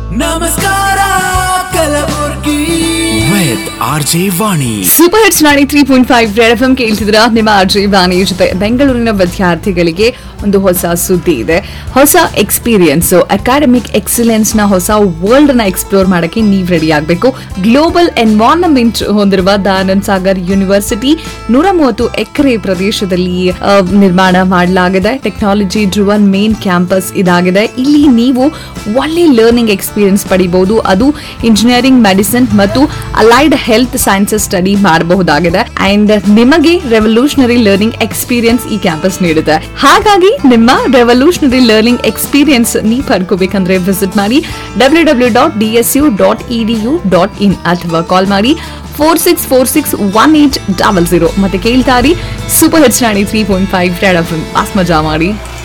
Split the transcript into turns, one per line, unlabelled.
ನಮಸ್ಕಾರ Kalaburagi with R J Vani
super hits ninety three point five red F M ಕೇಳ್ತಿದ್ರ ನಿಮ್ಮ R J ಬಾಣಿ ಜೊತೆ ಬೆಂಗಳೂರಿನ ವಿದ್ಯಾರ್ಥಿಗಳಿಗೆ ಒಂದು ಹೊಸ ಸುದ್ದಿ ಇದೆ ಹೊಸ ಎಕ್ಸ್ಪೀರಿಯನ್ಸ್ ಅಕಾಡೆಮಿಕ್ ಎಕ್ಸಲೆನ್ಸ್ ನ ಹೊಸ ವರ್ಲ್ಡ್ ನ ಎಕ್ಸ್ಪ್ಲೋರ್ ಮಾಡಕ್ಕೆ ನೀವ್ ರೆಡಿ ಆಗಬೇಕು ಗ್ಲೋಬಲ್ ಎನ್ವಾರನ್ಮೆಂಟ್ ಹೊಂದಿರುವ ದಯಾನಂದ್ ಸಾಗರ್ ಯೂನಿವರ್ಸಿಟಿ ನೂರ ಮೂವತ್ತು ಎಕರೆ ಪ್ರದೇಶದಲ್ಲಿ ಆ, ನಿರ್ಮಾಣ ಮಾಡಲಾಗಿದೆ ಟೆಕ್ನಾಲಜಿ ಡ್ರಿವನ್ ಮೇನ್ ಕ್ಯಾಂಪಸ್ ಇದಾಗಿದೆ ಇಲ್ಲಿ ನೀವು ಒಳ್ಳೆ ಲರ್ನಿಂಗ್ ಎಕ್ಸ್ಪೀರಿಯನ್ಸ್ ಪಡಿಬಹುದು ಅದು ಇಂಜಿನಿಯರಿಂಗ್ ಮೆಡಿಸಿನ್ ಮತ್ತು ಅಲೈಡ್ ಹೆಲ್ತ್ ಸೈನ್ಸಸ್ ಸ್ಟಡಿ ಮಾಡಬಹುದಾಗಿದೆ ಅಂಡ್ ನಿಮಗೆ ರೆವಲ್ಯೂಷನರಿ ಲರ್ನಿಂಗ್ ಎಕ್ಸ್ಪೀರಿಯನ್ಸ್ ಈ ಕ್ಯಾಂಪಸ್ ನೀಡುತ್ತೆ ಹಾಗಾಗಿ ನಿಮ್ಮ ರೆವಲ್ಯೂಷನರಿ ಲರ್ನಿಂಗ್ ಎಕ್ಸ್ಪೀರಿಯನ್ಸ್ ನೀವು ಪಡ್ಕೋಬೇಕಂದ್ರೆ ವಿಸಿಟ್ ಮಾಡಿ W W dot D S U dot E D U dot in ಅಥವಾ ಕಾಲ್ ಮಾಡಿ four six four six one eight double zero ಮತ್ತೆ ಕೇಳ್ತಾರಿ super hits ninety three point five red F ಮಜಾ ಮಾಡಿ